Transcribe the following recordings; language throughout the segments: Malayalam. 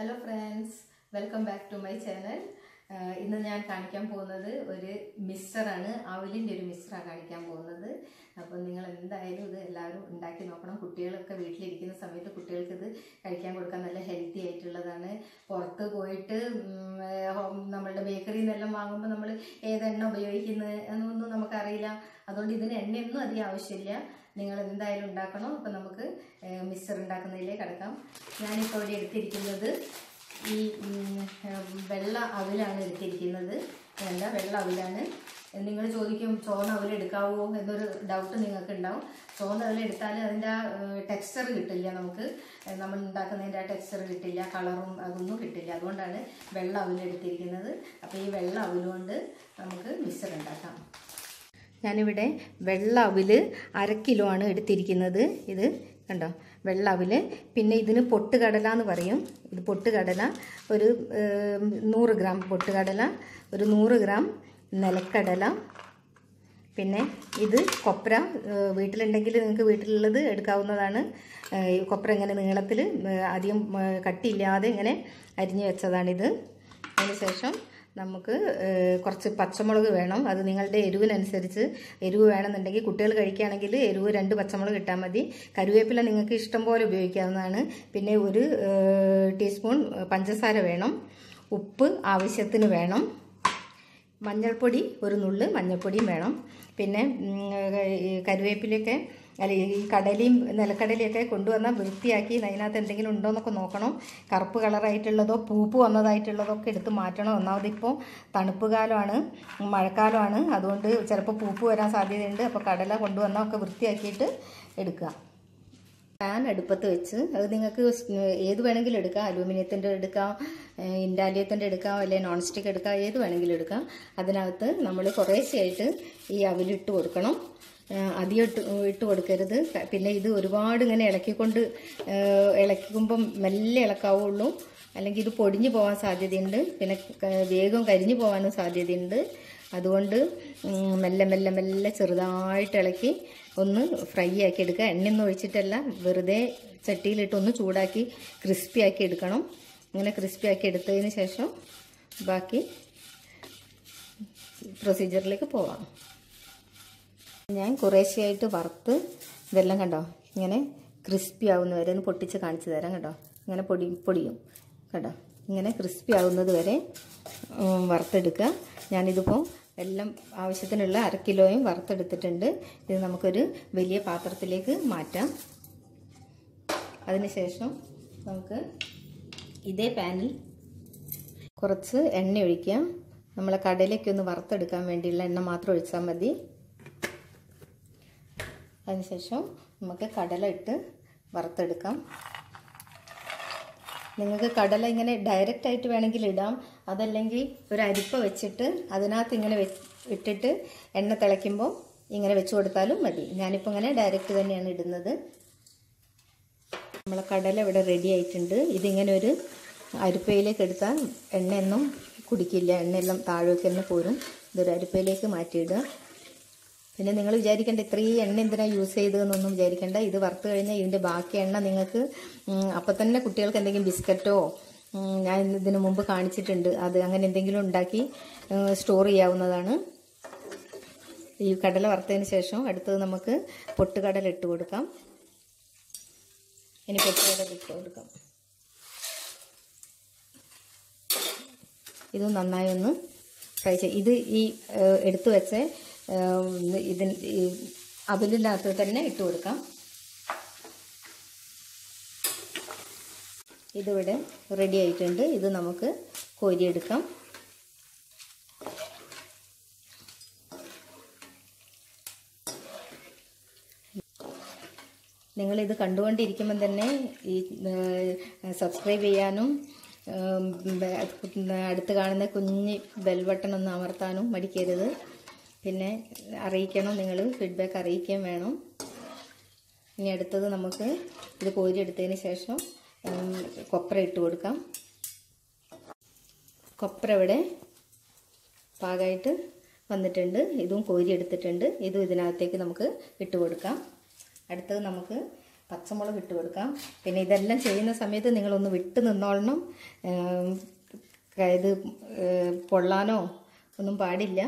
hello friends welcome back to my channel ഇന്ന് ഞാൻ കാണിക്കാൻ പോകുന്നത് ഒരു മിക്സറാണ് അവലിൻ്റെ ഒരു മിക്സറാണ് കാണിക്കാൻ പോകുന്നത് അപ്പോൾ നിങ്ങൾ എന്തായാലും ഇത് എല്ലാവരും ഉണ്ടാക്കി നോക്കണം കുട്ടികളൊക്കെ വീട്ടിലിരിക്കുന്ന സമയത്ത് കുട്ടികൾക്ക് ഇത് കഴിക്കാൻ കൊടുക്കാൻ നല്ല ഹെൽത്തി ആയിട്ടുള്ളതാണ് പുറത്ത് പോയിട്ട് ഉം, ഏർ, ഹോം- നമ്മളുടെ ബേക്കറിയിൽ നിന്നെല്ലാം വാങ്ങുമ്പോൾ നമ്മൾ ഏതെണ്ണ ഉപയോഗിക്കുന്നത് എന്നൊന്നും നമുക്കറിയില്ല അതുകൊണ്ട് ഇതിന് എണ്ണയൊന്നും അധികം ആവശ്യമില്ല നിങ്ങൾ എന്തായാലും ഉണ്ടാക്കണം അപ്പോൾ നമുക്ക് മിക്സർ ഉണ്ടാക്കുന്നതിലേക്ക് കടക്കാം ഞാനിപ്പോൾ ഇവിടെ എടുത്തിരിക്കുന്നത് ഈ ഉം, ഉം, വെള്ള അവിലാണ് എടുത്തിരിക്കുന്നത് വേണ്ട വെള്ള അവിലാണ് നിങ്ങൾ ചോദിക്കും ചോന്ന അവൽ എടുക്കാവോ എന്നൊരു ഡൗട്ട് നിങ്ങൾക്ക് ഉണ്ടാവും ചോന്ന അവൽ എടുത്താൽ അതിൻ്റെ ആ ടെക്സ്ചർ കിട്ടില്ല നമുക്ക് ഏഹ്, നമ്മൾ ഉണ്ടാക്കുന്നതിൻ്റെ ആ ടെക്സ്ചർ കിട്ടില്ല കളറും അതൊന്നും കിട്ടില്ല അതുകൊണ്ടാണ് വെള്ള അവൽ എടുത്തിരിക്കുന്നത് അപ്പോൾ ഈ വെള്ള അവലുകൊണ്ട് നമുക്ക് മിക്സർ ഉണ്ടാക്കാം ഞാനിവിടെ വെള്ള അവില് അര കിലോ ആണ് എടുത്തിരിക്കുന്നത് ഇത് കണ്ടോ വെള്ള അവില് പിന്നെ ഇതിന് പൊട്ടുകടല എന്ന് പറയും ഇത് പൊട്ടുകടല ഒരു ഏം, നൂറ് ഗ്രാം പൊട്ടുകടല ഒരു നൂറ് ഗ്രാം നിലക്കടല പിന്നെ ഇത് കൊപ്ര ഏഹ് വീട്ടിലുണ്ടെങ്കിൽ നിങ്ങൾക്ക് വീട്ടിലുള്ളത് എടുക്കാവുന്നതാണ് ഏഹ് ഈ കൊപ്ര ഇങ്ങനെ നീളത്തിൽ അധികം ഏഹ് കട്ടിയില്ലാതെ ഇങ്ങനെ അരിഞ്ഞു വെച്ചതാണിത് അതിനുശേഷം നമുക്ക് ഏഹ് കുറച്ച് പച്ചമുളക് വേണം അത് നിങ്ങളുടെ എരിവിനനുസരിച്ച് എരിവ് വേണമെന്നുണ്ടെങ്കിൽ കുട്ടികൾ കഴിക്കുകയാണെങ്കിൽ എരിവ് രണ്ട് പച്ചമുളക് ഇട്ടാൽ മതി കരുവേപ്പില നിങ്ങൾക്ക് ഇഷ്ടം പോലെ ഉപയോഗിക്കാവുന്നതാണ് പിന്നെ ഒരു ഏഹ് ടീസ്പൂൺ പഞ്ചസാര വേണം ഉപ്പ് ആവശ്യത്തിന് വേണം മഞ്ഞൾപ്പൊടി ഒരു നുള്ള് മഞ്ഞൾപ്പൊടിയും വേണം പിന്നെ ഉം, ഈ കരുവേപ്പിലയൊക്കെ അല്ല ഈ കടലയും നിലക്കടലയൊക്കെ കൊണ്ടുവന്നാൽ വൃത്തിയാക്കി അതിനകത്ത് എന്തെങ്കിലും ഉണ്ടോ എന്നൊക്കെ നോക്കണം കറുപ്പ് കളറായിട്ടുള്ളതോ പൂപ്പ് വന്നതായിട്ടുള്ളതോ ഒക്കെ എടുത്ത് മാറ്റണം ഒന്നാമത് ഇപ്പോൾ തണുപ്പ് കാലമാണ് മഴക്കാലമാണ് അതുകൊണ്ട് ചിലപ്പോൾ പൂപ്പ് വരാൻ സാധ്യതയുണ്ട് അപ്പോൾ കടല കൊണ്ടുവന്നാൽ ഒക്കെ വൃത്തിയാക്കിയിട്ട് എടുക്കുക പാൻ അടുപ്പത്ത് വെച്ച് അത് നിങ്ങൾക്ക് സ്- ഏത് വേണമെങ്കിലും എടുക്കാം അലൂമിനിയത്തിൻ്റെ എടുക്കാം ഏഹ് ഇൻഡാലിയത്തിൻ്റെ എടുക്കാം അല്ലെങ്കിൽ നോൺ സ്റ്റിക്ക് എടുക്കാം ഏത് വേണമെങ്കിലും എടുക്കാം അതിനകത്ത് നമ്മൾ കുറേശ്ശെയായിട്ട് ഈ അവിലിട്ട് കൊടുക്കണം ഏഹ് അധികം ഇട്ട് ഇട്ട് കൊടുക്കരുത് ക- പിന്നെ ഇത് ഒരുപാട് ഇങ്ങനെ ഇളക്കിക്കൊണ്ട് ഏഹ് ഇളക്കുമ്പം മെല്ലെ ഇളക്കാവുള്ളൂ അല്ലെങ്കിൽ ഇത് പൊടിഞ്ഞു പോകാൻ സാധ്യതയുണ്ട് പിന്നെ ക- വേഗം കരിഞ്ഞു പോകാനും സാധ്യതയുണ്ട് അതുകൊണ്ട് ഉം, മെല്ലെ മെല്ലെ മെല്ലെ ചെറുതായിട്ട് ഇളക്കി ഒന്ന് ഫ്രൈ ആക്കി എടുക്കുക എണ്ണയൊന്നും ഒഴിച്ചിട്ടല്ല വെറുതെ ചട്ടിയിലിട്ട് ഒന്ന് ചൂടാക്കി ക്രിസ്പി ആക്കി എടുക്കണം ഇങ്ങനെ ക്രിസ്പി ആക്കി എടുത്തതിന് ശേഷം ബാക്കി പ്രൊസീജിയറിലേക്ക് പോവാം ഞാൻ കുറേശ്ശെയായിട്ട് വറുത്ത് ഇതെല്ലാം കണ്ടോ ഇങ്ങനെ ക്രിസ്പി ആവുന്ന വരെ ഒന്ന് പൊട്ടിച്ച് കാണിച്ചു തരാം കേട്ടോ ഇങ്ങനെ പൊടി പൊടിയും കേട്ടോ ഇങ്ങനെ ക്രിസ്പി ആവുന്നത് വരെ ഉം, വറുത്തെടുക്കുക ഞാനിതിപ്പോൾ എല്ലാം ആവശ്യത്തിനുള്ള അര കിലോയും വറുത്തെടുത്തിട്ടുണ്ട് ഇത് നമുക്കൊരു വലിയ പാത്രത്തിലേക്ക് മാറ്റാം അതിനുശേഷം നമുക്ക് ഇതേ പാനിൽ കുറച്ച് എണ്ണ ഒഴിക്കുക നമ്മളെ കടയിലേക്ക് ഒന്ന് വറുത്തെടുക്കാൻ വേണ്ടിയുള്ള എണ്ണ മാത്രം ഒഴിച്ചാൽ മതി അതിനുശേഷം നമുക്ക് കടല ഇട്ട് വറുത്തെടുക്കാം നിങ്ങൾക്ക് കടല ഇങ്ങനെ ഡയറക്റ്റ് ആയിട്ട് വേണമെങ്കിൽ ഇടാം അതല്ലെങ്കിൽ ഒരു അരിപ്പ വെച്ചിട്ട് അതിനകത്ത് ഇങ്ങനെ വെ ഇട്ടിട്ട് എണ്ണ തിളയ്ക്കുമ്പോൾ ഇങ്ങനെ വെച്ച് കൊടുത്താലും മതി ഞാനിപ്പോൾ ഇങ്ങനെ ഡയറക്റ്റ് തന്നെയാണ് ഇടുന്നത് നമ്മളെ കടല ഇവിടെ റെഡി ആയിട്ടുണ്ട് ഇതിങ്ങനെ ഒരു അരിപ്പയിലേക്ക് എടുത്താൽ എണ്ണയൊന്നും കുടിക്കില്ല എണ്ണയെല്ലാം താഴേക്ക് തന്നെ പോരും ഇതൊരു അരിപ്പയിലേക്ക് മാറ്റിയിടുക പിന്നെ നിങ്ങൾ വിചാരിക്കേണ്ട ഇത്രയും എണ്ണ എന്തിനാണ് യൂസ് ചെയ്തതെന്നൊന്നും വിചാരിക്കേണ്ട ഇത് വറുത്ത് കഴിഞ്ഞാൽ ഇതിൻ്റെ ബാക്കി എണ്ണ നിങ്ങൾക്ക് ഉം, അപ്പം തന്നെ കുട്ടികൾക്ക് എന്തെങ്കിലും ബിസ്ക്കറ്റോ ഉം, ഞാൻ ഇതിനു മുമ്പ് കാണിച്ചിട്ടുണ്ട് അത് അങ്ങനെ എന്തെങ്കിലും ഉണ്ടാക്കി സ്റ്റോർ ചെയ്യാവുന്നതാണ് ഈ കടല വറുത്തതിന് ശേഷം അടുത്തത് നമുക്ക് പൊട്ടുകടല ഇട്ട് കൊടുക്കാം ഇനി പൊട്ടുകടല ഇട്ട് കൊടുക്കാം ഇത് നന്നായി ഒന്ന് ഫ്രൈ ചെയ്യും ഇത് ഈ ഏഹ്, എടുത്തു വെച്ച ഏഹ്, ഇതിൻ ഈ അവലിനകത്ത് തന്നെ ഇട്ട് കൊടുക്കാം ഇതിവിടെ റെഡി ആയിട്ടുണ്ട് ഇത് നമുക്ക് കോരിയെടുക്കാം നിങ്ങളിത് കണ്ടുകൊണ്ടിരിക്കുമ്പം തന്നെ ഈ സബ്സ്ക്രൈബ് ചെയ്യാനും ഉം, ബെ- അടുത്ത് കാണുന്ന കുഞ്ഞ് ബെൽ ബട്ടൺ ഒന്ന് അമർത്താനും മടിക്കരുത് പിന്നെ അറിയിക്കണം നിങ്ങൾ ഫീഡ്ബാക്ക് അറിയിക്കുകയും വേണം ഇനി അടുത്തത് നമുക്ക് ഇത് കോരിയെടുത്തതിന് ശേഷം ഉം, കൊപ്ര ഇട്ട് കൊടുക്കാം കൊപ്ര ഇവിടെ പാകമായിട്ട് വന്നിട്ടുണ്ട് ഇതും കോരി എടുത്തിട്ടുണ്ട് ഇതും ഇതിനകത്തേക്ക് നമുക്ക് ഇട്ട് കൊടുക്കാം അടുത്തത് നമുക്ക് പച്ചമുളക് ഇട്ട് കൊടുക്കാം പിന്നെ ഇതെല്ലാം ചെയ്യുന്ന സമയത്ത് നിങ്ങളൊന്ന് വിട്ട് നിന്നോളണം ഏം, ഇത് ഏ, പൊള്ളാനോ ഒന്നും പാടില്ല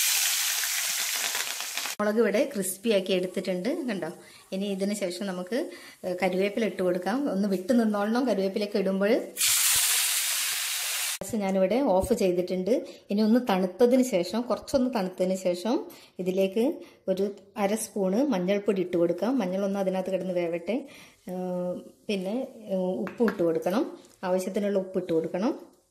മുളക് ഇവിടെ ക്രിസ്പി ആക്കി എടുത്തിട്ടുണ്ട് കണ്ടോ ഇനി ഇതിന് ശേഷം നമുക്ക് ഏ, കരുവേപ്പില ഇട്ട് കൊടുക്കാം ഒന്ന് വിട്ട് നിന്നോളണം കരുവേപ്പിലൊക്കെ ഇടുമ്പോൾ ഗ്യാസ് ഞാനിവിടെ ഓഫ് ചെയ്തിട്ടുണ്ട് ഇനി ഒന്ന് തണുത്തതിന് ശേഷം കുറച്ചൊന്ന് തണുത്തതിന് ശേഷം ഇതിലേക്ക് ഒരു അര സ്പൂണ് മഞ്ഞൾപ്പൊടി ഇട്ട് കൊടുക്കാം മഞ്ഞളൊന്ന് അതിനകത്ത് കിടന്ന് വേവട്ടെ ആ, പിന്നെ ആ, ഉപ്പ് ഇട്ട് കൊടുക്കണം ആവശ്യത്തിനുള്ള ഉപ്പ് ഇട്ട് കൊടുക്കണം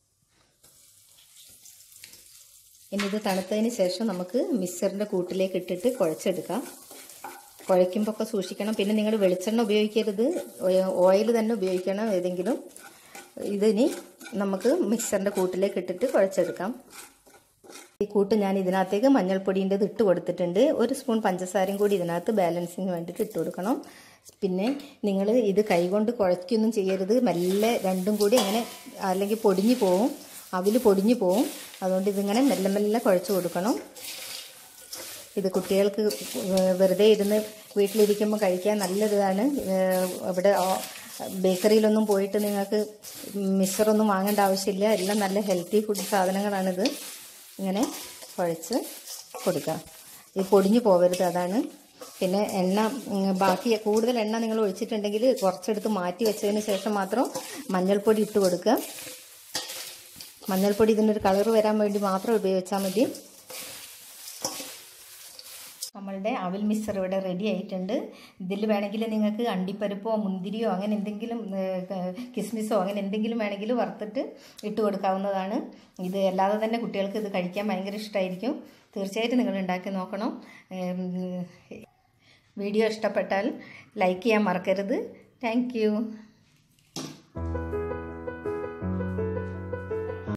ഇനി ഇത് തണുത്തതിന് ശേഷം നമുക്ക് മിക്സറിൻ്റെ കൂട്ടിലേക്ക് ഇട്ടിട്ട് കുഴച്ചെടുക്കാം കുഴയ്ക്കുമ്പോൾ ഒക്കെ സൂക്ഷിക്കണം പിന്നെ നിങ്ങൾ വെളിച്ചെണ്ണ ഉപയോഗിക്കരുത് ഓയിൽ തന്നെ ഉപയോഗിക്കണം ഏതെങ്കിലും ഇതിനി നമുക്ക് മിക്സറിൻ്റെ കൂട്ടിലേക്ക് ഇട്ടിട്ട് കുഴച്ചെടുക്കാം ഈ കൂട്ട് ഞാൻ ഇതിനകത്തേക്ക് മഞ്ഞൾപ്പൊടിൻ്റെ ഇട്ട് കൊടുത്തിട്ടുണ്ട് ഒരു സ്പൂൺ പഞ്ചസാരയും കൂടി ഇതിനകത്ത് ബാലൻസിന് വേണ്ടിയിട്ട് ഇട്ട് കൊടുക്കണം പിന്നെ നിങ്ങൾ ഇത് കൈകൊണ്ട് കുഴയ്ക്കൊന്നും ചെയ്യരുത് മെല്ലെ രണ്ടും കൂടി അങ്ങനെ അല്ലെങ്കിൽ പൊടിഞ്ഞു പോവും അവിൽ പൊടിഞ്ഞു പോവും അതുകൊണ്ട് ഇതിങ്ങനെ മെല്ലെ മെല്ലെ കുഴച്ച് കൊടുക്കണം ഇത് കുട്ടികൾക്ക് വെറുതെ ഇരുന്ന് വീട്ടിലിരിക്കുമ്പോൾ കഴിക്കാൻ നല്ലൊരിതാണ് ഏഹ് ഇവിടെ ആ- ബേക്കറിയിലൊന്നും പോയിട്ട് നിങ്ങൾക്ക് മിക്സറൊന്നും വാങ്ങേണ്ട ആവശ്യമില്ല എല്ലാം നല്ല ഹെൽത്തി ഫുഡ് സാധനങ്ങളാണിത് ഇങ്ങനെ കുഴച്ച് കൊടുക്കുക ഇത് പൊടിഞ്ഞു പോകരുത് അതാണ് പിന്നെ എണ്ണ ഉം, ബാക്കി കൂടുതൽ എണ്ണ നിങ്ങൾ ഒഴിച്ചിട്ടുണ്ടെങ്കിൽ കുറച്ചെടുത്ത് മാറ്റി വെച്ചതിന് ശേഷം മാത്രം മഞ്ഞൾപ്പൊടി ഇട്ട് കൊടുക്കുക മഞ്ഞൾപ്പൊടി ഇതിനൊരു കളർ വരാൻ വേണ്ടി മാത്രം ഉപയോഗിച്ചാൽ മതി നമ്മളുടെ അവിൽ മിക്സർ ഇവിടെ റെഡി ആയിട്ടുണ്ട് ഇതിൽ വേണമെങ്കിൽ നിങ്ങൾക്ക് അണ്ടിപ്പരിപ്പോ മുന്തിരിയോ അങ്ങനെ എന്തെങ്കിലും ഏഹ്, കിസ്മിസോ അങ്ങനെ എന്തെങ്കിലും വേണമെങ്കിൽ വറുത്തിട്ട് ഇട്ട് കൊടുക്കാവുന്നതാണ് ഇത് അല്ലാതെ തന്നെ കുട്ടികൾക്ക് ഇത് കഴിക്കാൻ ഭയങ്കര ഇഷ്ടമായിരിക്കും തീർച്ചയായിട്ടും നിങ്ങൾ ഉണ്ടാക്കി നോക്കണം ഏം, വീഡിയോ ഇഷ്ടപ്പെട്ടാൽ ലൈക്ക് ചെയ്യാൻ മറക്കരുത് താങ്ക്